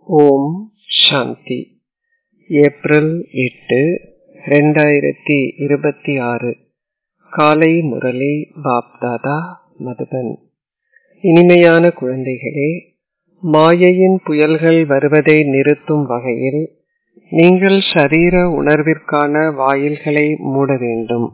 ஓம் சாந்தி April எட்டு ரெண்டாயிரத்தி இருபத்தி ஆறு காலை முரளி பாப்தாதா மதுபன் இனிமையான குழந்தைகளே மாயையின் புயல்கள் வருவதை நிறுத்தும் வகையில் நீங்கள் ஷரீர உணர்விற்கான வாயில்களை மூட வேண்டும்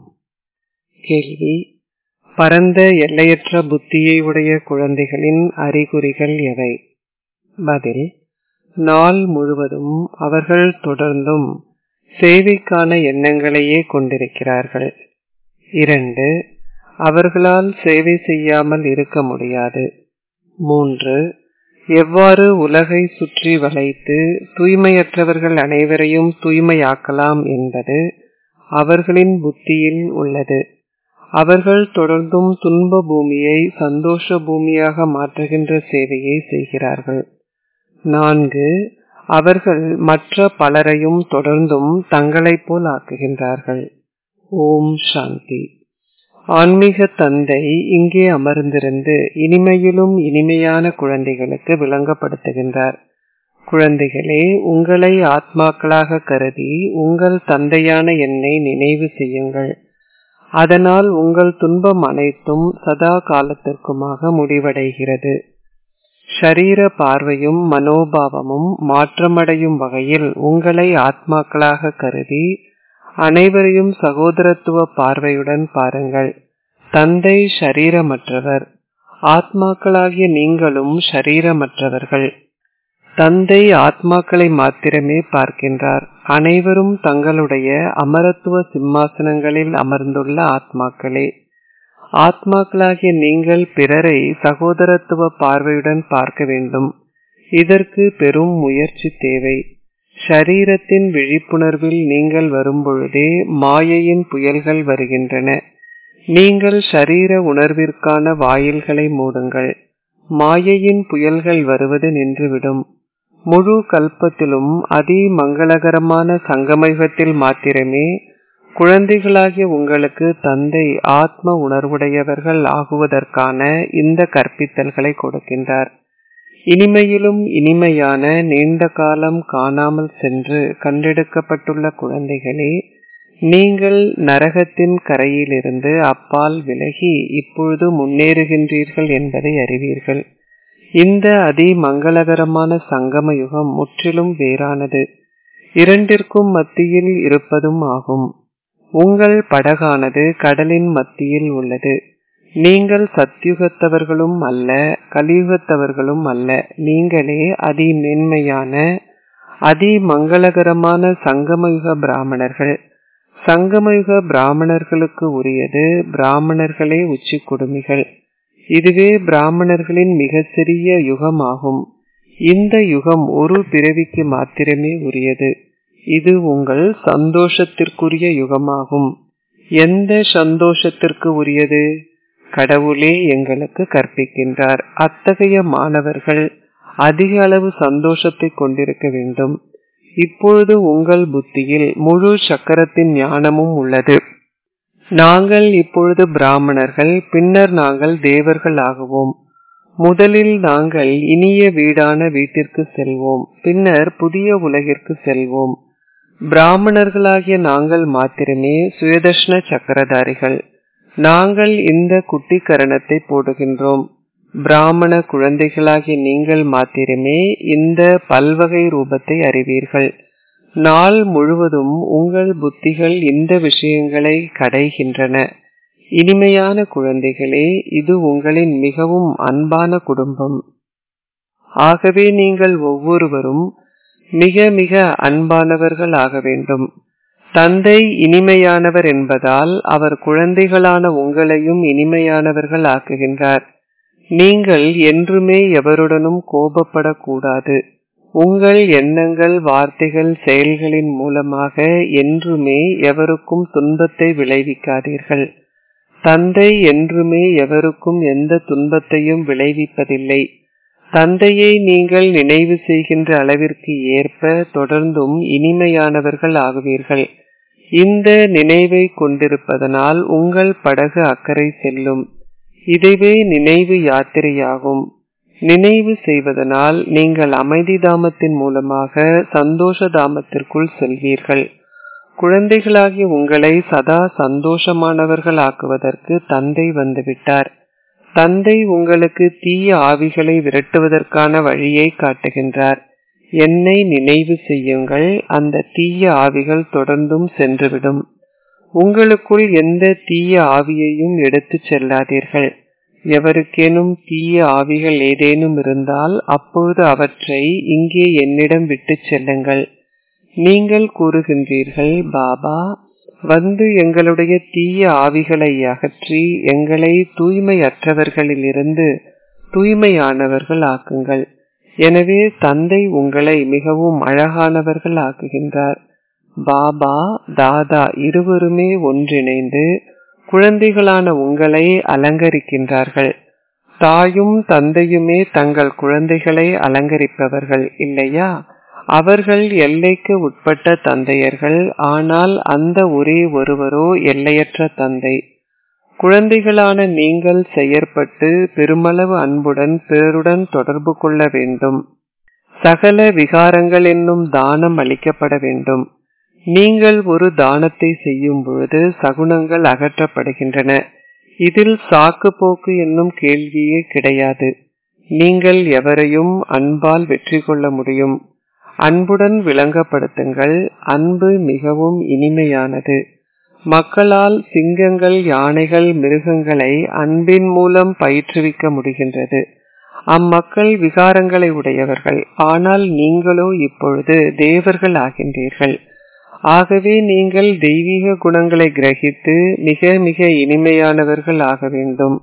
கேள்வி பரந்த எல்லையற்ற புத்தியை உடைய குழந்தைகளின் அறிகுறிகள் எவை பதில் நாள் முழுவதும் அவர்கள் தொடர்ந்தும் சேவைக்கான எண்ணங்களையே கொண்டிருக்கிறார்கள் இரண்டு அவர்களால் சேவை செய்யாமல் இருக்க முடியாது மூன்று எவ்வாறு உலகை சுற்றி வளைத்து தூய்மையற்றவர்கள் அனைவரையும் தூய்மையாக்கலாம் என்பது அவர்களின் புத்தியில் உள்ளது அவர்கள் தொடர்ந்தும் துன்ப பூமியை சந்தோஷ பூமியாக மாற்றுகின்ற சேவையை செய்கிறார்கள் நான்கு அவர்கள் மற்ற பலரையும் தொடர்ந்தும் தங்களைப் போல் ஆக்குகின்றார்கள் ஓம் சாந்தி ஆன்மீக தந்தை இங்கே அமர்ந்திருந்து இனிமையிலும் இனிமையான குழந்தைகளுக்கு விளங்கப்படுத்துகின்றார் குழந்தைகளே உங்களை ஆத்மாக்களாக கருதி உங்கள் தந்தையான என்னை நினைவு செய்யுங்கள் அதனால் உங்கள் துன்பம் அனைத்தும் சதா காலத்திற்குமாக முடிவடைகிறது ஷரீர பார்வையும் மனோபாவமும் மாற்றமடையும் வகையில் உங்களை ஆத்மாக்களாக கருதி அனைவரையும் சகோதரத்துவ பார்வையுடன் பாருங்கள் தந்தை ஷரீரமற்றவர் ஆத்மாக்களாகிய நீங்களும் ஷரீரமற்றவர்கள் தந்தை ஆத்மாக்களை மாத்திரமே பார்க்கின்றார் அனைவரும் தங்களுடைய அமரத்துவ சிம்மாசனங்களில் அமர்ந்துள்ள ஆத்மாக்களே ஆத்மாக்களாகிய நீங்கள் பிறரை சகோதரத்துவ பார்வையுடன் பார்க்க வேண்டும் இதற்கு பெரும் முயற்சி தேவை ஷரீரத்தின் விழிப்புணர்வில் நீங்கள் வரும்பொழுதே மாயையின் புயல்கள் வருகின்றன நீங்கள் ஷரீர உணர்விற்கான வாயில்களை மூடுங்கள் மாயையின் புயல்கள் வருவது நின்றுவிடும் முழு கல்பத்திலும் அதி மங்களகரமான சங்கமயுகத்தில் மாத்திரமே குழந்தைகளாகிய உங்களுக்கு தந்தை ஆத்ம உணர்வுடையவர்கள் ஆகுவதற்கான இந்த கற்பித்தல்களை கொடுக்கின்றார் இனிமையிலும் இனிமையான நீண்ட காலம் காணாமல் சென்று கண்டெடுக்கப்பட்டுள்ள குழந்தைகளே நீங்கள் நரகத்தின் கரையிலிருந்து அப்பால் விலகி இப்பொழுது முன்னேறுகின்றீர்கள் என்பதை அறிவீர்கள் இந்த அதி மங்களகரமான சங்கம யுகம் முற்றிலும் வேறானது இரண்டிற்கும் மத்தியில் இருப்பதும் ஆகும் உங்கள் படகானது கடலின் மத்தியில் உள்ளது நீங்கள் சத்தியுகத்தவர்களும் அல்ல கலியுகத்தவர்களும் அல்ல நீங்களே அதி மென்மையான அதி மங்களகரமான சங்கமயுக பிராமணர்கள் சங்கமயுக பிராமணர்களுக்கு உரியது பிராமணர்களே உச்சி குடுமிகள் இதுவே பிராமணர்களின் மிக சிறிய யுகமாகும் இந்த யுகம் ஒரு பிறவிக்கு மாத்திரமே உரியது இது உங்கள் சந்தோஷத்திற்குரிய யுகமாகும் எந்த சந்தோஷத்திற்கு உரியது கடவுளே எங்களுக்கு கற்பிக்கின்றார் அத்தகைய மாணவர்கள் அதிக அளவு சந்தோஷத்தை கொண்டிருக்க வேண்டும் இப்பொழுது உங்கள் புத்தியில் முழு சக்கரத்தின் ஞானமும் உள்ளது நாங்கள் இப்பொழுது பிராமணர்கள் பின்னர் நாங்கள் தேவர்கள் ஆகுவோம் முதலில் நாங்கள் இனிய வீடான வீட்டிற்கு செல்வோம் பின்னர் புதிய உலகிற்கு செல்வோம் பிராமணர்களாகிய நாங்கள் மாத்திரமே சுயதர்ஷன சக்கரதாரிகள் நாங்கள் இந்த குட்டி கரணத்தை போடுகின்றோம் பிராமண குழந்தைகளாகிய நீங்கள் மாத்திரமே இந்த பல்வகை ரூபத்தை அறிவீர்கள் நாள் முழுவதும் உங்கள் புத்திகள் இந்த விஷயங்களை கடைகின்றன இனிமையான குழந்தைகளே இது உங்களின் மிகவும் அன்பான குடும்பம் ஆகவே நீங்கள் ஒவ்வொருவரும் மிக மிக அன்பானவர்கள் ஆக வேண்டும் தந்தை இனிமையானவர் என்பதால் அவர் குழந்தைகளான உங்களையும் இனிமையானவர்கள் ஆக்குகின்றார் நீங்கள் என்றுமே எவருடனும் கோபப்படக்கூடாது உங்கள் எண்ணங்கள் வார்த்தைகள் செயல்களின் மூலமாக என்றுமே எவருக்கும் துன்பத்தை விளைவிக்காதீர்கள் தந்தை என்றுமே எவருக்கும் எந்த துன்பத்தையும் விளைவிப்பதில்லை தந்தையை நீங்கள் நினைவு செய்கின்ற அளவிற்கு ஏற்ப தொடர்ந்தும் இனிமையானவர்கள் ஆகுவீர்கள் இந்த நினைவை கொண்டிருப்பதனால் உங்கள் படகு அக்கறை செல்லும் இதுவே நினைவு யாத்திரையாகும் நினைவு செய்வதனால் நீங்கள் அமைதி தாமத்தின் மூலமாக சந்தோஷ தாமத்திற்குள் செல்வீர்கள் குழந்தைகளாகிய உங்களை சதா சந்தோஷமானவர்கள் ஆக்குவதற்கு தந்தை வந்துவிட்டார் தந்தை உங்களுக்கு தீய ஆவிகளை விரட்டுவதற்கான வழியை காட்டுகின்றார் என்னை நினைவு செய்யுங்கள் அந்த தீய ஆவிகள் தொடர்ந்தும் சென்றுவிடும் உங்களுக்குள் எந்த தீய ஆவியையும் எடுத்துச் செல்லாதீர்கள் எவருக்கேனும் தீய ஆவிகள் ஏதேனும் இருந்தால் அப்பொழுது அவற்றை இங்கே என்னிடம் விட்டுச் செல்லுங்கள் நீங்கள் கூறுகின்றீர்கள் பாபா வந்து எங்களுடைய தீய ஆவிகளை அகற்றி எங்களை தூய்மையற்றவர்களிலிருந்து தூய்மையானவர்கள் ஆக்குங்கள் எனவே தந்தை உங்களை மிகவும் அழகானவர்கள் ஆக்குகின்றார் பாபா தாதா இருவருமே ஒன்றிணைந்து குழந்தைகளான உங்களை அலங்கரிக்கின்றார்கள் தாயும் தந்தையுமே தங்கள் குழந்தைகளை அலங்கரிப்பவர்கள் இல்லையா அவர்கள் எல்லைக்கு உட்பட்ட தந்தையர்கள் ஆனால் அந்த ஒரே ஒருவரோ எல்லையற்ற தந்தை குழந்தைகளான நீங்கள் செயற்பட்டு பெருமளவு அன்புடன் பிறருடன் தொடர்பு கொள்ள வேண்டும் சகல விகாரங்கள் என்னும் தானம் அளிக்கப்பட வேண்டும் நீங்கள் ஒரு தானத்தை செய்யும் பொழுது சகுனங்கள் அகற்றப்படுகின்றன இதில் சாக்கு போக்கு என்னும் கேள்வியே கிடையாது நீங்கள் எவரையும் அன்பால் வெற்றி கொள்ள முடியும் அன்புடன் விளங்கப்படுத்துங்கள் அன்பு மிகவும் இனிமையானது மக்களால் சிங்கங்கள் யானைகள் மிருகங்களை அன்பின் மூலம் பயிற்றுவிக்க முடிகின்றது அம்மக்கள் விகாரங்களை உடையவர்கள் ஆனால் நீங்களோ இப்பொழுது தேவர்கள் ஆகின்றீர்கள் ஆகவே நீங்கள் தெய்வீக குணங்களை கிரகித்து மிக மிக இனிமையானவர்கள் ஆக வேண்டும்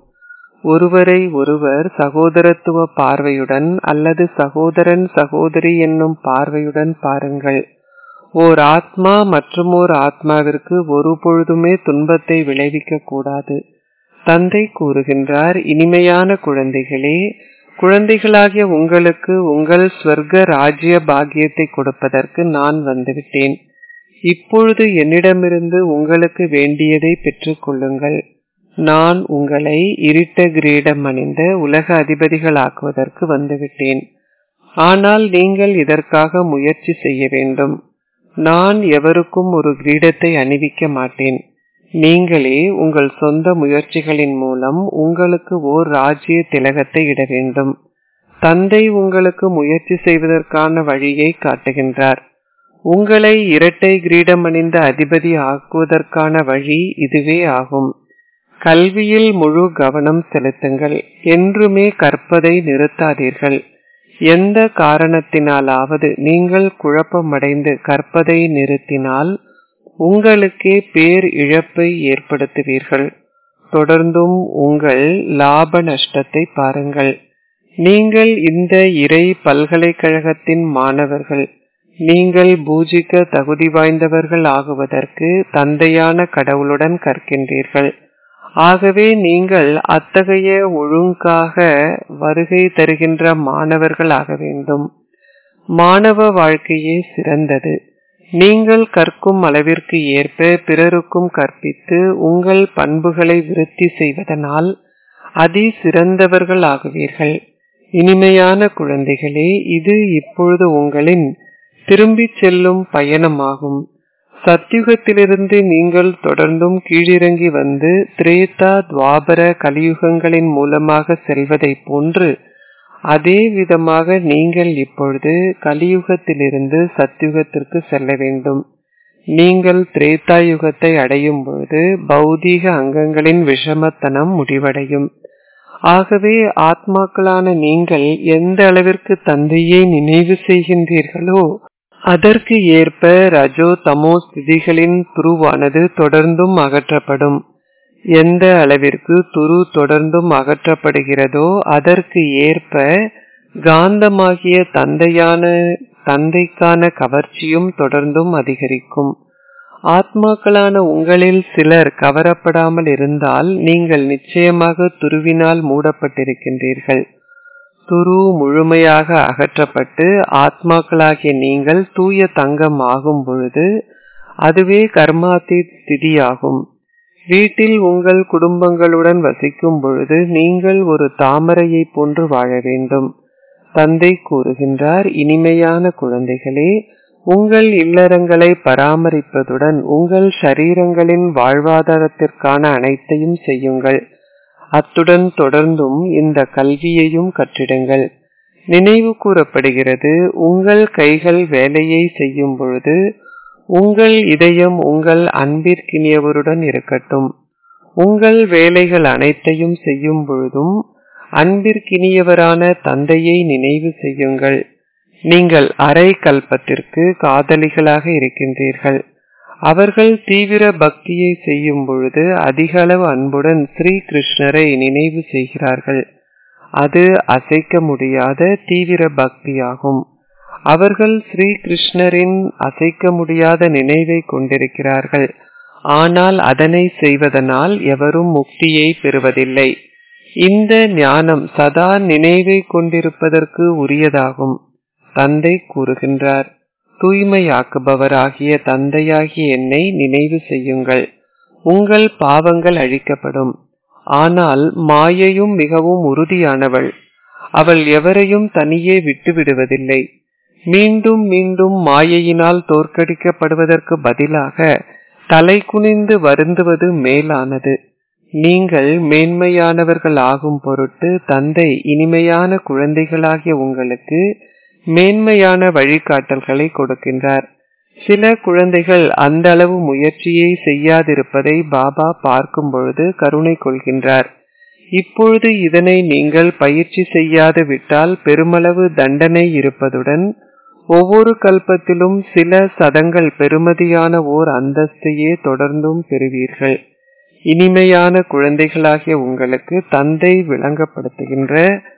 ஒருவரை ஒருவர் சகோதரத்துவ பார்வையுடன் அல்லது சகோதரன் சகோதரி என்னும் பார்வையுடன் பாருங்கள் ஓர் ஆத்மா மற்றும் ஓர் ஆத்மாவிற்கு ஒரு பொழுதுமே துன்பத்தை விளைவிக்க கூடாது தந்தை கூறுகின்றார் இனிமையான குழந்தைகளே குழந்தைகளாகிய உங்களுக்கு உங்கள் ஸ்வர்க்க ராஜ்ய பாக்கியத்தை கொடுப்பதற்கு நான் வந்துவிட்டேன் இப்பொழுது என்னிடமிருந்து உங்களுக்கு வேண்டியதை பெற்றுக் கொள்ளுங்கள் நான் உங்களை இருட்ட கிரீடம் அணிந்த உலக அதிபதிகளாக்குவதற்கு வந்துவிட்டேன் ஆனால் நீங்கள் இதற்காக முயற்சி செய்ய வேண்டும் நான் எவருக்கும் ஒரு கிரீடத்தை அணிவிக்க மாட்டேன் நீங்களே உங்கள் சொந்த முயற்சிகளின் மூலம் உங்களுக்கு ஓர் ராஜ்ய திலகத்தை இட வேண்டும் தந்தை உங்களுக்கு முயற்சி செய்வதற்கான வழியை காட்டுகின்றார் உங்களை இரட்டை கிரீடம் அணிந்த அதிபதி ஆக்குவதற்கான வழி இதுவே ஆகும் கல்வியில் முழு கவனம் செலுத்துங்கள் என்றுமே கற்பதை நிறுத்தாதீர்கள் எந்த காரணத்தினாலாவது நீங்கள் குழப்பமடைந்து கற்பதை நிறுத்தினால் உங்களுக்கே பேர் இழப்பை ஏற்படுத்துவீர்கள் தொடர்ந்தும் உங்கள் லாப நஷ்டத்தை பாருங்கள் நீங்கள் இந்த இறை பல்கலைக்கழகத்தின் மாணவர்கள் நீங்கள் பூஜிக்க தகுதி வாய்ந்தவர்கள் ஆகுவதற்கு தந்தையான கடவுளுடன் கற்கின்றீர்கள் ஆகவே நீங்கள் அத்தகைய ஒழுங்காக வருகை தருகின்ற மாணவர்கள் ஆக வேண்டும் மாணவ வாழ்க்கையே சிறந்தது நீங்கள் கற்கும் அளவிற்கு ஏற்ப பிறருக்கும் கற்பித்து உங்கள் பண்புகளை விருத்தி செய்வதனால் அதி சிறந்தவர்கள் ஆகுவீர்கள் இனிமையான குழந்தைகளே இது இப்பொழுது உங்களின் திரும்பிச் செல்லும் பயணமாகும் சத்தியுகத்திலிருந்து நீங்கள் தொடர்ந்தும் கீழிறங்கி வந்து திரேதா துவாபர கலியுகங்களின் மூலமாக செல்வதை போன்று அதே விதமாக நீங்கள் இப்பொழுது கலியுகத்திலிருந்து சத்தியுகத்திற்கு செல்ல வேண்டும் நீங்கள் திரேதா யுகத்தை அடையும் பொழுது பௌதீக அங்கங்களின் விஷமத்தனம் முடிவடையும் ஆகவே ஆத்மாக்களான நீங்கள் எந்த அளவிற்கு தந்தையை நினைவு செய்கின்றீர்களோ அதற்கு ஏற்ப ரஜோ தமோ ஸ்திதிகளின் துருவானது தொடர்ந்தும் அகற்றப்படும் எந்த அளவிற்கு துரு தொடர்ந்தும் அகற்றப்படுகிறதோ அதற்கு ஏற்ப காந்தமாகிய தந்தையான தந்தைக்கான கவர்ச்சியும் தொடர்ந்தும் அதிகரிக்கும் ஆத்மாக்களான உங்களில் சிலர் கவரப்படாமல் இருந்தால் நீங்கள் நிச்சயமாக துருவினால் மூடப்பட்டிருக்கின்றீர்கள் துரு முழுமையாக அகற்றப்பட்டு ஆத்மாக்களாகிய நீங்கள் தூய தங்கம் ஆகும் பொழுது அதுவே கர்மாத்தி ஸ்திதியாகும் வீட்டில் உங்கள் குடும்பங்களுடன் வசிக்கும் பொழுது நீங்கள் ஒரு தாமரையை போன்று வாழ வேண்டும் தந்தை கூறுகின்றார் இனிமையான குழந்தைகளே உங்கள் இல்லறங்களை பராமரிப்பதுடன் உங்கள் ஷரீரங்களின் வாழ்வாதாரத்திற்கான அனைத்தையும் செய்யுங்கள் அத்துடன் தொடர்ந்தும் இந்த கல்வியையும் கற்றிடுங்கள் நினைவு கூறப்படுகிறது உங்கள் கைகள் வேலையை செய்யும் பொழுது உங்கள் இதயம் உங்கள் அன்பிற்கினியவருடன் இருக்கட்டும் உங்கள் வேலைகள் அனைத்தையும் செய்யும் பொழுதும் அன்பிற்கினியவரான தந்தையை நினைவு செய்யுங்கள் நீங்கள் அரை கல்பத்திற்கு காதலிகளாக இருக்கின்றீர்கள் அவர்கள் தீவிர பக்தியை செய்யும் பொழுது அதிக அளவு அன்புடன் ஸ்ரீ கிருஷ்ணரை நினைவு செய்கிறார்கள் அது அசைக்க முடியாத தீவிர பக்தியாகும் அவர்கள் ஸ்ரீ கிருஷ்ணரின் அசைக்க முடியாத நினைவை கொண்டிருக்கிறார்கள் ஆனால் அதனை செய்வதனால் எவரும் முக்தியை பெறுவதில்லை இந்த ஞானம் சதா நினைவை கொண்டிருப்பதற்கு உரியதாகும் தந்தை கூறுகின்றார் தூய்மையாக்குபவராகிய தந்தையாகிய என்னை நினைவு செய்யுங்கள் உங்கள் பாவங்கள் அழிக்கப்படும் ஆனால் மாயையும் மிகவும் உறுதியானவள் அவள் எவரையும் தனியே விட்டு விடுவதில்லை மீண்டும் மீண்டும் மாயையினால் தோற்கடிக்கப்படுவதற்கு பதிலாக தலை குனிந்து வருந்துவது மேலானது நீங்கள் மேன்மையானவர்கள் ஆகும் பொருட்டு தந்தை இனிமையான குழந்தைகளாகிய உங்களுக்கு மேன்மையான வழிகாட்டல்களை கொடுக்கின்றார் சில குழந்தைகள் அந்த அளவு முயற்சியை செய்யாதிருப்பதை பாபா பார்க்கும் பொழுது கருணை கொள்கின்றார் இப்பொழுது இதனை நீங்கள் பயிற்சி செய்யாது விட்டால் பெருமளவு தண்டனை இருப்பதுடன் ஒவ்வொரு கல்பத்திலும் சில சதங்கள் பெருமதியான ஓர் அந்தஸ்தையே தொடர்ந்தும் பெறுவீர்கள் இனிமையான குழந்தைகளாகிய உங்களுக்கு தந்தை விளங்கப்படுத்துகின்ற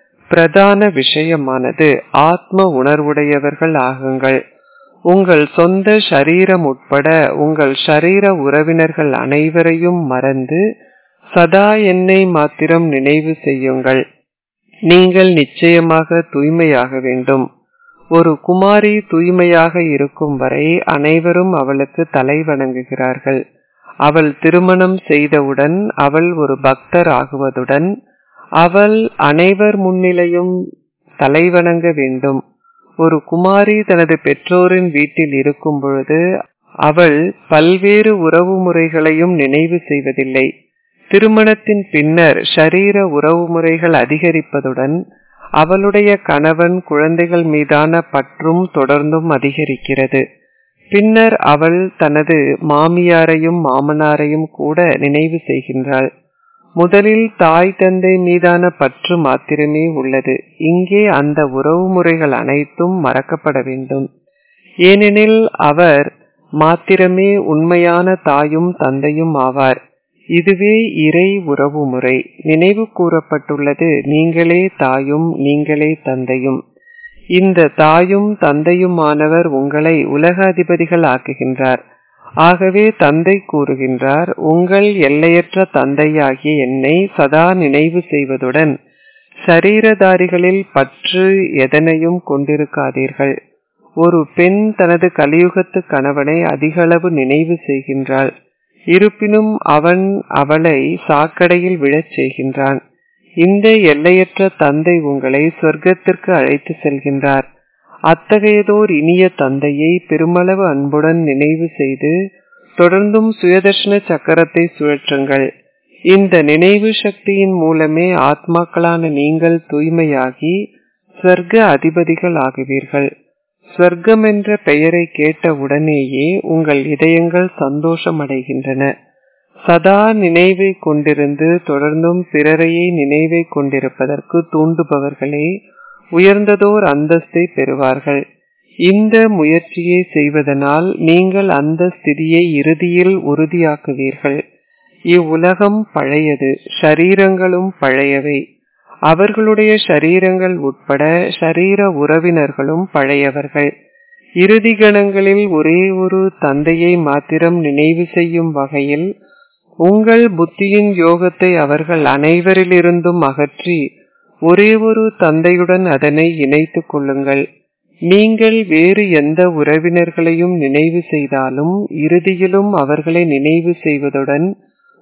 பிரதான விஷயமானது ஆத்ம உணர்வுடையவர்கள் ஆகுங்கள் உங்கள் சொந்த ஷரீரம் உட்பட உங்கள் ஷரீர உறவினர்கள் அனைவரையும் மறந்து சதா என்னை மாத்திரம் நினைவு செய்யுங்கள் நீங்கள் நிச்சயமாக தூய்மையாக வேண்டும் ஒரு குமாரி தூய்மையாக இருக்கும் வரை அனைவரும் அவளுக்கு தலை வணங்குகிறார்கள் அவள் திருமணம் செய்தவுடன் அவள் ஒரு பக்தர் ஆகுவதுடன் அவள் அனைவர் முன்னிலையும் தலைவணங்க வேண்டும் ஒரு குமாரி தனது பெற்றோரின் வீட்டில் இருக்கும் பொழுது அவள் பல்வேறு உறவு முறைகளையும் நினைவு செய்வதில்லை திருமணத்தின் பின்னர் ஷரீர உறவு முறைகள் அதிகரிப்பதுடன் அவளுடைய கணவன் குழந்தைகள் மீதான பற்றும் தொடர்ந்தும் அதிகரிக்கிறது பின்னர் அவள் தனது மாமியாரையும் மாமனாரையும் கூட நினைவு செய்கின்றாள் முதலில் தாய் தந்தை மீதான பற்று மாத்திரமே உள்ளது இங்கே அந்த உறவு முறைகள் அனைத்தும் மறக்கப்பட வேண்டும் ஏனெனில் அவர் மாத்திரமே உண்மையான தாயும் தந்தையும் ஆவார் இதுவே இறை உறவு முறை நினைவு கூறப்பட்டுள்ளது நீங்களே தாயும் நீங்களே தந்தையும் இந்த தாயும் தந்தையுமானவர் உங்களை உலக அதிபதிகள் ஆக்குகின்றார் ஆகவே தந்தை கூறுகின்றார் உங்கள் எல்லையற்ற தந்தையாகிய என்னை சதா நினைவு செய்வதுடன் சரீரதாரிகளில் பற்று எதனையும் கொண்டிருக்காதீர்கள் ஒரு பெண் தனது கலியுகத்து கணவனை அதிகளவு நினைவு செய்கின்றாள் இருப்பினும் அவன் அவளை சாக்கடையில் விழச் செய்கின்றான் இந்த எல்லையற்ற தந்தை உங்களை சொர்க்கத்திற்கு அழைத்து செல்கின்றார் அத்தகையதோர் இனிய தந்தையை பெருமளவு அன்புடன் நினைவு செய்து தொடர்ந்தும் சுயதர்ஷன சக்கரத்தை சுழற்றுங்கள் இந்த நினைவு சக்தியின் மூலமே ஆத்மாக்களான நீங்கள் தூய்மையாகி ஸ்வர்க்க அதிபதிகள் ஆகுவீர்கள் ஸ்வர்க்கம் என்ற பெயரை கேட்ட உடனேயே உங்கள் இதயங்கள் சந்தோஷமடைகின்றன சதா நினைவை கொண்டிருந்து தொடர்ந்தும் பிறரையே நினைவை கொண்டிருப்பதற்கு தூண்டுபவர்களே உயர்ந்ததோர் அந்தஸ்தை பெறுவார்கள் இந்த முயற்சியை செய்வதனால் நீங்கள் அந்த ஸ்திதியை இறுதியில் உறுதியாக்குவீர்கள் இவ்வுலகம் பழையது ஷரீரங்களும் பழையவை அவர்களுடைய ஷரீரங்கள் உட்பட ஷரீர உறவினர்களும் பழையவர்கள் இறுதி கணங்களில் ஒரே ஒரு தந்தையை மாத்திரம் நினைவு செய்யும் வகையில் உங்கள் புத்தியின் யோகத்தை அவர்கள் அனைவரிலிருந்தும் அகற்றி ஒரே ஒரு தந்தையுடன் அதனை இணைத்துக் கொள்ளுங்கள் நீங்கள் வேறு எந்த உறவினர்களையும் நினைவு செய்தாலும் இறுதியிலும் அவர்களை நினைவு செய்வதுடன்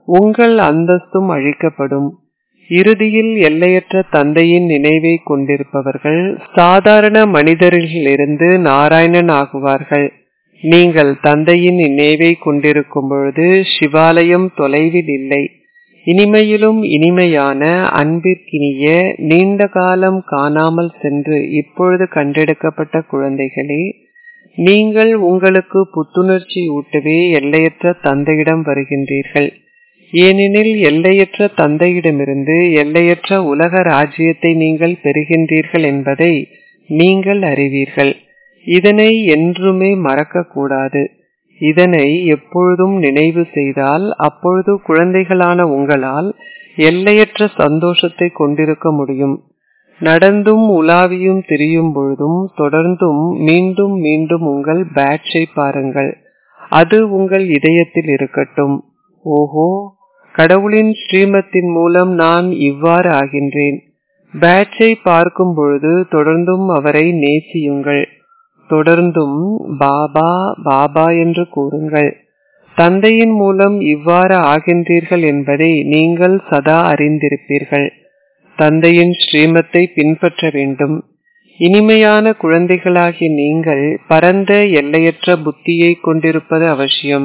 உங்கள் அந்தஸ்தும் அழிக்கப்படும் இறுதியில் எல்லையற்ற தந்தையின் நினைவை கொண்டிருப்பவர்கள் சாதாரண மனிதர்களிலிருந்து நாராயணன் ஆகுவார்கள் நீங்கள் தந்தையின் நினைவை கொண்டிருக்கும் பொழுது சிவாலயம் தொலைவில் இல்லை இனிமையிலும் இனிமையான அன்பிற்கினிய நீண்ட காலம் காணாமல் சென்று இப்பொழுது கண்டெடுக்கப்பட்ட குழந்தைகளே நீங்கள் உங்களுக்கு புத்துணர்ச்சி ஊட்டவே எல்லையற்ற தந்தையிடம் வருகின்றீர்கள் ஏனெனில் எல்லையற்ற தந்தையிடமிருந்து எல்லையற்ற உலக ராஜ்யத்தை நீங்கள் பெறுகின்றீர்கள் என்பதை நீங்கள் அறிவீர்கள் இதனை என்றுமே மறக்கக்கூடாது இதனை எப்பொழுதும் நினைவு செய்தால் அப்பொழுது குழந்தைகளான உங்களால் எல்லையற்ற சந்தோஷத்தை கொண்டிருக்க முடியும் நடந்தும் உலாவியும் திரியும் பொழுதும் தொடர்ந்தும் மீண்டும் மீண்டும் உங்கள் பேட்சை பாருங்கள் அது உங்கள் இதயத்தில் இருக்கட்டும் ஓஹோ கடவுளின் ஸ்ரீமத்தின் மூலம் நான் இவ்வாறு ஆகின்றேன் பேட்சை பார்க்கும் பொழுது தொடர்ந்தும் அவரை நேசியுங்கள் தொடர்ந்தும் பாபா பாபா என்று கூறுங்கள் தந்தையின் மூலம் இவ்வாறு ஆகின்றீர்கள் என்பதை நீங்கள் சதா அறிந்திருப்பீர்கள் தந்தையின் ஸ்ரீமத்தை பின்பற்ற வேண்டும் இனிமையான குழந்தைகளாகிய நீங்கள் பரந்த எல்லையற்ற புத்தியை கொண்டிருப்பது அவசியம்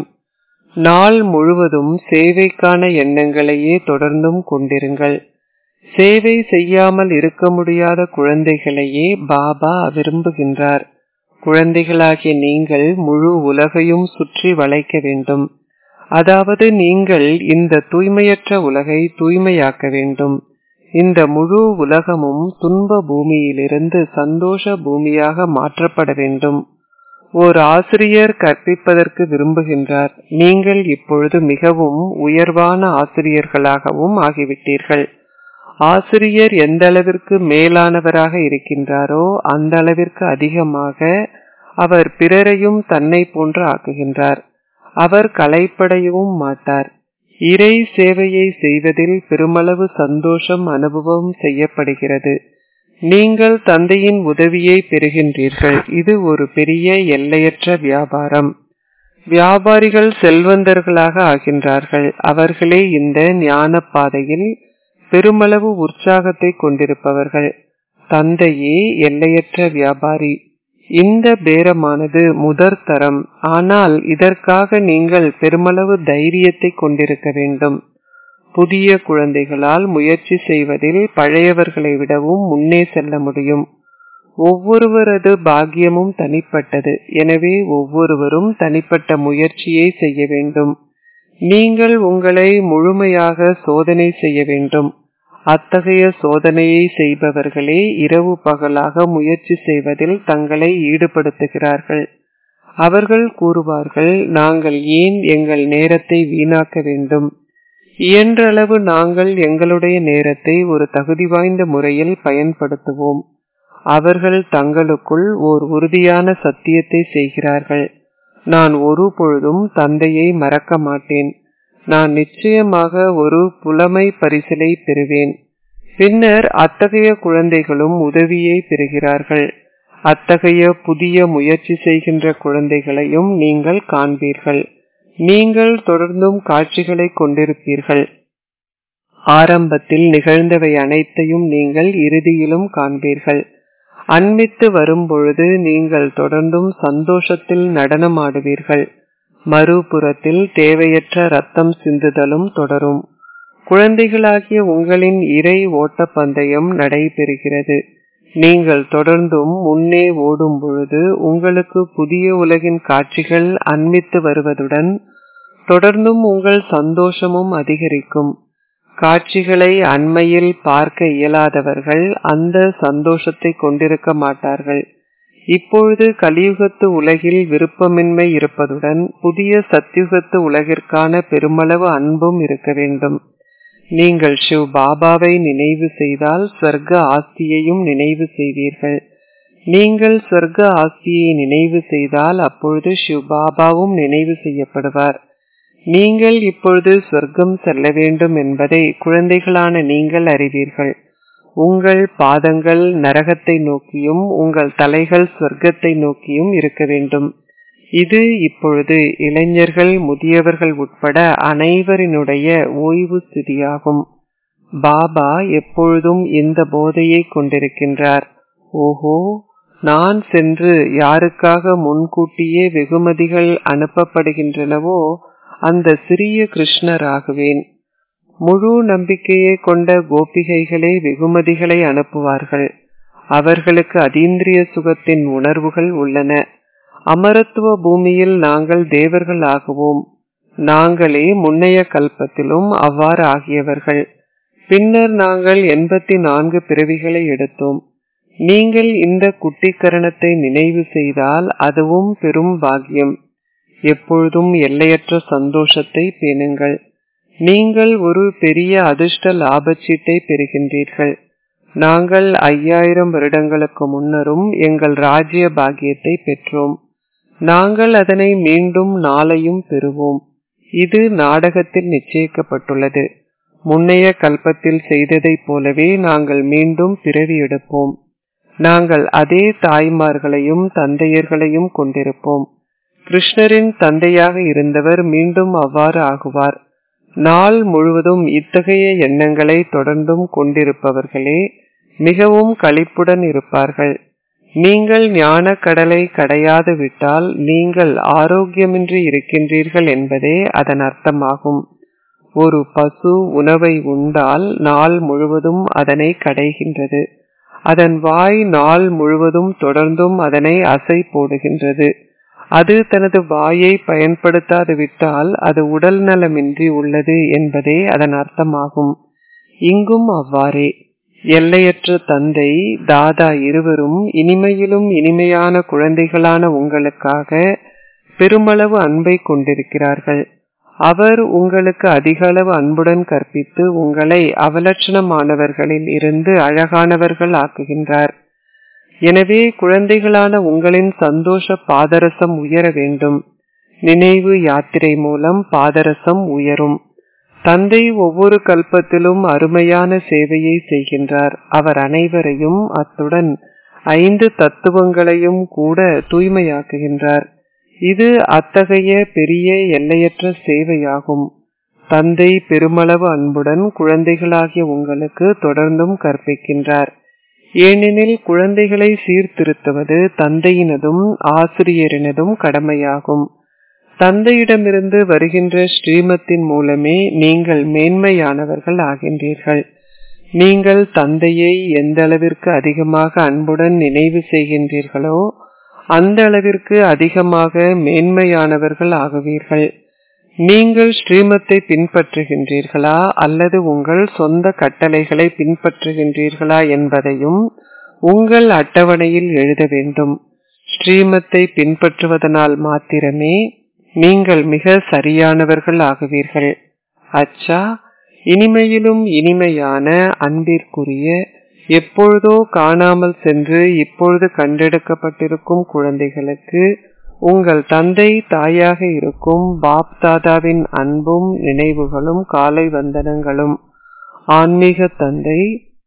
நாள் முழுவதும் சேவைக்கான எண்ணங்களையே தொடர்ந்தும் கொண்டிருங்கள் சேவை செய்யாமல் இருக்க முடியாத குழந்தைகளையே பாபா விரும்புகின்றார் குழந்தைகளாகிய நீங்கள் முழு உலகையும் சுற்றி வளைக்க வேண்டும் அதாவது நீங்கள் இந்த தூய்மையற்ற உலகை தூய்மையாக்க வேண்டும் இந்த முழு உலகமும் துன்ப பூமியிலிருந்து சந்தோஷ பூமியாக மாற்றப்பட வேண்டும் ஓர் ஆசிரியர் கற்பிப்பதற்கு விரும்புகின்றார் நீங்கள் இப்பொழுது மிகவும் உயர்வான ஆசிரியர்களாகவும் ஆகிவிட்டீர்கள் ஆசிரியர் எந்த அளவிற்கு மேலானவராக இருக்கின்றாரோ அந்த அளவிற்கு அதிகமாக அவர் பிறரையும் தன்னை போன்று ஆக்குகின்றார் அவர் கலைப்படையவும் மாட்டார் இறை சேவையை செய்வதில் பெருமளவு சந்தோஷம் அனுபவம் செய்யப்படுகிறது நீங்கள் தந்தையின் உதவியை பெறுகின்றீர்கள் இது ஒரு பெரிய எல்லையற்ற வியாபாரம் வியாபாரிகள் செல்வந்தர்களாக ஆகின்றார்கள் அவர்களே இந்த ஞான பாதையில் பெருமளவு உற்சாகத்தை கொண்டிருப்பவர்கள் தந்தையே எல்லையற்ற வியாபாரி இந்த பேரமானது முதற் தரம் ஆனால் இதற்காக நீங்கள் பெருமளவு தைரியத்தை கொண்டிருக்க வேண்டும் புதிய குழந்தைகளால் முயற்சி செய்வதில் பழையவர்களை விடவும் முன்னே செல்ல முடியும் ஒவ்வொருவரது பாக்கியமும் தனிப்பட்டது எனவே ஒவ்வொருவரும் தனிப்பட்ட முயற்சியை செய்ய வேண்டும் நீங்கள் உங்களை முழுமையாக சோதனை செய்ய வேண்டும் அத்தகைய சோதனையை செய்பவர்களே இரவு பகலாக முயற்சி செய்வதில் தங்களை ஈடுபடுத்துகிறார்கள் அவர்கள் கூறுவார்கள் நாங்கள் ஏன் எங்கள் நேரத்தை வீணாக்க வேண்டும் இயன்றளவு நாங்கள் எங்களுடைய நேரத்தை ஒரு தகுதி வாய்ந்த முறையில் பயன்படுத்துவோம் அவர்கள் தங்களுக்குள் ஓர் உறுதியான சத்தியத்தை செய்கிறார்கள் நான் ஒரு பொழுதும் தந்தையை மறக்க மாட்டேன் நான் நிச்சயமாக ஒரு புலமை பரிசிலை பெறுவேன் பின்னர் அத்தகைய குழந்தைகளும் உதவியை பெறுகிறார்கள் அத்தகைய புதிய முயற்சி செய்கின்ற குழந்தைகளையும் நீங்கள் காண்பீர்கள் நீங்கள் தொடர்ந்தும் காட்சிகளை கொண்டிருப்பீர்கள் ஆரம்பத்தில் நிகழ்ந்தவை அனைத்தையும் நீங்கள் இறுதியிலும் காண்பீர்கள் அன்பித்து வரும்பொழுது நீங்கள் தொடர்ந்தும் சந்தோஷத்தில் நடனமாடுவீர்கள் மறுபுறத்தில் தேவையற்ற ரத்தம் சிந்துதலும் தொடரும் குழந்தைகளாகிய உங்களின் இறை ஓட்டப்பந்தயம் நடைபெறுகிறது நீங்கள் தொடர்ந்தும் முன்னே ஓடும் பொழுது உங்களுக்கு புதிய உலகின் காட்சிகள் அன்பித்து வருவதுடன் தொடர்ந்தும் உங்கள் சந்தோஷமும் அதிகரிக்கும் காட்சிகளை அண்மையில் பார்க்க இயலாதவர்கள் அந்த சந்தோஷத்தை கொண்டிருக்க மாட்டார்கள் இப்பொழுது கலியுகத்து உலகில் விருப்பமின்மை இருப்பதுடன் புதிய சத்தியுகத்து உலகிற்கான பெருமளவு அன்பும் இருக்க வேண்டும் நீங்கள் சிவ் பாபாவை நினைவு செய்தால் ஸ்வர்க்க ஆஸ்தியையும் நினைவு செய்வீர்கள் நீங்கள் ஸ்வர்க்க ஆஸ்தியை நினைவு செய்தால் அப்பொழுது சிவ் பாபாவும் நினைவு செய்யப்படுவார் நீங்கள் இப்பொழுது சொர்க்கம் செல்ல வேண்டும் என்பதை குழந்தைகளான நீங்கள் அறிவீர்கள் உங்கள் பாதங்கள் நரகத்தை நோக்கியும் உங்கள் தலைகள் சொர்க்கத்தை நோக்கியும் இருக்க வேண்டும் இது இப்பொழுது இளைஞர்கள் முதியவர்கள் உட்பட அனைவரினுடைய ஓய்வு ஸ்திதியாகும் பாபா எப்பொழுதும் இந்த போதையை கொண்டிருக்கின்றார் ஓஹோ நான் சென்று யாருக்காக முன்கூட்டியே வெகுமதிகள் அனுப்பப்படுகின்றனவோ அந்த சிறிய கிருஷ்ணராகுவேன் முழு நம்பிக்கையை கொண்ட கோபிகைகளே வெகுமதிகளை அனுப்புவார்கள் அவர்களுக்கு அதீந்திரிய சுகத்தின் உணர்வுகள் உள்ளன அமரத்துவ பூமியில் நாங்கள் தேவர்கள் ஆகுவோம் நாங்களே முன்னைய கல்பத்திலும் அவ்வாறு ஆகியவர்கள் பின்னர் நாங்கள் எண்பத்தி நான்கு பிறவிகளை எடுத்தோம் நீங்கள் இந்த குட்டிக்கரணத்தை நினைவு செய்தால் அதுவும் பெரும் பாக்கியம் எப்பொழுதும் எல்லையற்ற சந்தோஷத்தை பேணுங்கள் நீங்கள் ஒரு பெரிய அதிர்ஷ்ட லாபச்சீட்டை பெறுகின்றீர்கள் நாங்கள் ஐயாயிரம் வருடங்களுக்கு முன்னரும் எங்கள் ராஜ்ய பாக்கியத்தை பெற்றோம் நாங்கள் அதனை மீண்டும் நாளையும் பெறுவோம் இது நாடகத்தில் நிச்சயிக்கப்பட்டுள்ளது முன்னைய கல்பத்தில் செய்ததைப் போலவே நாங்கள் மீண்டும் பிறவி எடுப்போம் நாங்கள் அதே தாய்மார்களையும் தந்தையர்களையும் கொண்டிருப்போம் கிருஷ்ணரின் தந்தையாக இருந்தவர் மீண்டும் அவ்வாறு ஆகுவார் நாள் முழுவதும் இத்தகைய எண்ணங்களை தொடர்ந்தும் கொண்டிருப்பவர்களே மிகவும் களிப்புடன் இருப்பார்கள் நீங்கள் ஞான கடலை கடையாது விட்டால் நீங்கள் ஆரோக்கியமின்றி இருக்கின்றீர்கள் என்பதே அதன் அர்த்தமாகும் ஒரு பசு உணவை உண்டால் நாள் முழுவதும் அதனை கடைகின்றது அதன் வாய் நாள் முழுவதும் தொடர்ந்தும் அதனை அசை போடுகின்றது அது தனது வாயை பயன்படுத்தாது விட்டால் அது உடல் நலமின்றி உள்ளது என்பதே அதன் அர்த்தமாகும் இங்கும் அவ்வாறே எல்லையற்ற தந்தை தாதா இருவரும் இனிமையிலும் இனிமையான குழந்தைகளான உங்களுக்காக பெருமளவு அன்பை கொண்டிருக்கிறார்கள் அவர் உங்களுக்கு அதிக அளவு அன்புடன் கற்பித்து உங்களை அவலட்சணமானவர்களில் இருந்து அழகானவர்கள் ஆக்குகின்றார் எனவே குழந்தைகளான உங்களின் சந்தோஷ பாதரசம் உயர வேண்டும் நினைவு யாத்திரை மூலம் பாதரசம் உயரும் தந்தை ஒவ்வொரு கல்பத்திலும் அருமையான சேவையை செய்கின்றார் அவர் அனைவரையும் அத்துடன் ஐந்து தத்துவங்களையும் கூட தூய்மையாக்குகின்றார் இது அத்தகைய பெரிய எல்லையற்ற சேவையாகும் தந்தை பெருமளவு அன்புடன் குழந்தைகளாகிய உங்களுக்கு தொடர்ந்தும் கற்பிக்கின்றார் ஏனெனில் குழந்தைகளை சீர்திருத்துவது தந்தையினதும் ஆசிரியரினதும் கடமையாகும் தந்தையிடமிருந்து வருகின்ற ஸ்ரீமத்தின் மூலமே நீங்கள் மேன்மையானவர்கள் ஆகின்றீர்கள் நீங்கள் தந்தையை எந்த அளவிற்கு அதிகமாக அன்புடன் நினைவு செய்கின்றீர்களோ அந்த அளவிற்கு அதிகமாக மேன்மையானவர்கள் ஆகுவீர்கள் நீங்கள் ஸ்ரீமத்தை பின்பற்றுகின்றீர்களா அல்லது உங்கள் சொந்த கட்டளைகளை பின்பற்றுகின்றீர்களா என்பதையும் உங்கள் அட்டவணையில் எழுத வேண்டும் ஸ்ரீமத்தை பின்பற்றுவதனால் மாத்திரமே நீங்கள் மிக சரியானவர்கள் ஆகுவீர்கள் அச்சா இனிமையிலும் இனிமையான அன்பிற்குரிய எப்பொழுதோ காணாமல் சென்று இப்பொழுது கண்டெடுக்கப்பட்டிருக்கும் குழந்தைகளுக்கு உங்கள் தந்தை தாயாக இருக்கும் பாப் தாதாவின் அன்பும் நினைவுகளும் காலை வந்தனங்களும் ஆன்மீக தந்தை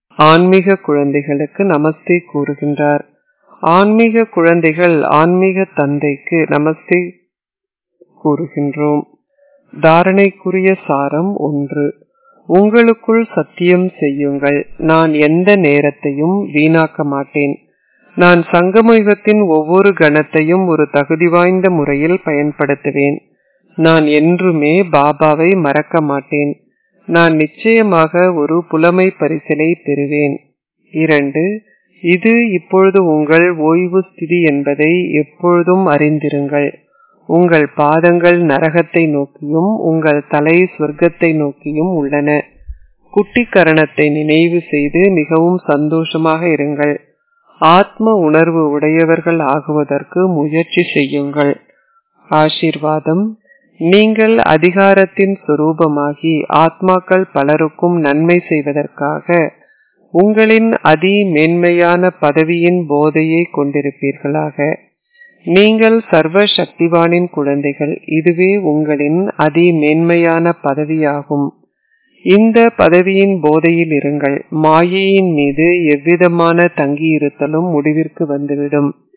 ஆன்மீக குழந்தைகளுக்கு நமஸ்தே கூறுகின்றார் ஆன்மீக குழந்தைகள் ஆன்மீக தந்தைக்கு நமஸ்தே கூறுகின்றோம் தாரணைக்குரிய சாரம் ஒன்று உங்களுக்குள் சத்தியம் செய்யுங்கள் நான் எந்த நேரத்தையும் வீணாக்க மாட்டேன் நான் சங்கமயுகத்தின் ஒவ்வொரு கணத்தையும் ஒரு தகுதி வாய்ந்த முறையில் பயன்படுத்துவேன் நான் என்றுமே பாபாவை மறக்க மாட்டேன் நான் நிச்சயமாக ஒரு புலமை பரிசிலை பெறுவேன் இரண்டு இது இப்பொழுது உங்கள் ஓய்வு ஸ்திதி என்பதை எப்பொழுதும் அறிந்திருங்கள் உங்கள் பாதங்கள் நரகத்தை நோக்கியும் உங்கள் தலை சொர்க்கத்தை நோக்கியும் உள்ளன குட்டிக்கரணத்தை நினைவு செய்து மிகவும் சந்தோஷமாக இருங்கள் ஆத்ம உணர்வு உடையவர்கள் ஆகுவதற்கு முயற்சி செய்யுங்கள் ஆசீர்வாதம் நீங்கள் அதிகாரத்தின் சுரூபமாகி ஆத்மாக்கள் பலருக்கும் நன்மை செய்வதற்காக உங்களின் அதி மேன்மையான பதவியின் போதையை கொண்டிருப்பீர்களாக நீங்கள் சர்வ சக்திவானின் குழந்தைகள் இதுவே உங்களின் அதி மேன்மையான பதவியாகும் இந்த பதவியின் போதையில் இருங்கள் மாயையின் மீது எவ்விதமான தங்கியிருத்தலும் முடிவிற்கு வந்துவிடும்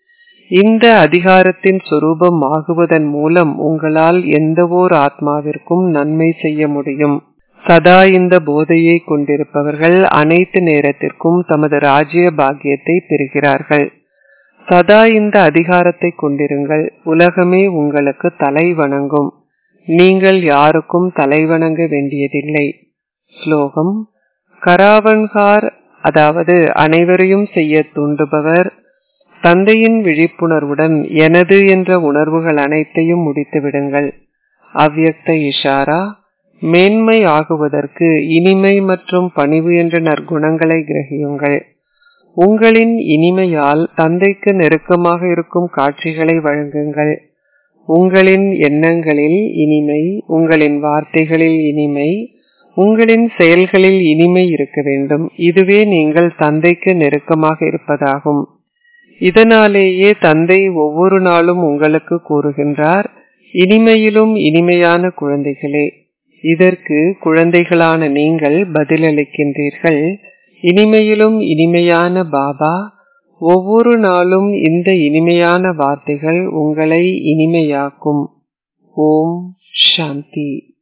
இந்த அதிகாரத்தின் சொரூபம் ஆகுவதன் மூலம் உங்களால் எந்த ஓர் ஆத்மாவிற்கும் நன்மை செய்ய முடியும் சதா இந்த போதையை கொண்டிருப்பவர்கள் அனைத்து நேரத்திற்கும் தமது ராஜ்ய பாக்கியத்தை பெறுகிறார்கள் சதா இந்த அதிகாரத்தை கொண்டிருங்கள் உலகமே உங்களுக்கு தலை வணங்கும் நீங்கள் யாருக்கும் தலை வணங்க வேண்டியதில்லை ஸ்லோகம் கராவன்கார் அதாவது அனைவரையும் செய்ய தூண்டுபவர் தந்தையின் விழிப்புணர்வுடன் எனது என்ற உணர்வுகள் அனைத்தையும் முடித்து விடுங்கள் அவ்யக்த இஷாரா மேன்மை ஆகுவதற்கு இனிமை மற்றும் பணிவு என்ற நற்குணங்களை கிரகியுங்கள் உங்களின் இனிமையால் தந்தைக்கு நெருக்கமாக இருக்கும் காட்சிகளை வழங்குங்கள் உங்களின் எண்ணங்களில் இனிமை உங்களின் வார்த்தைகளில் இனிமை உங்களின் செயல்களில் இனிமை இருக்க வேண்டும் இதுவே நீங்கள் தந்தைக்கு நெருக்கமாக இருப்பதாகும் இதனாலேயே தந்தை ஒவ்வொரு நாளும் உங்களுக்கு கூறுகின்றார் இனிமையிலும் இனிமையான குழந்தைகளே இதற்கு குழந்தைகளான நீங்கள் பதிலளிக்கின்றீர்கள் இனிமையிலும் இனிமையான பாபா ஒவ்வொரு நாளும் இந்த இனிமையான வார்த்தைகள் உங்களை இனிமையாக்கும் ஓம் சாந்தி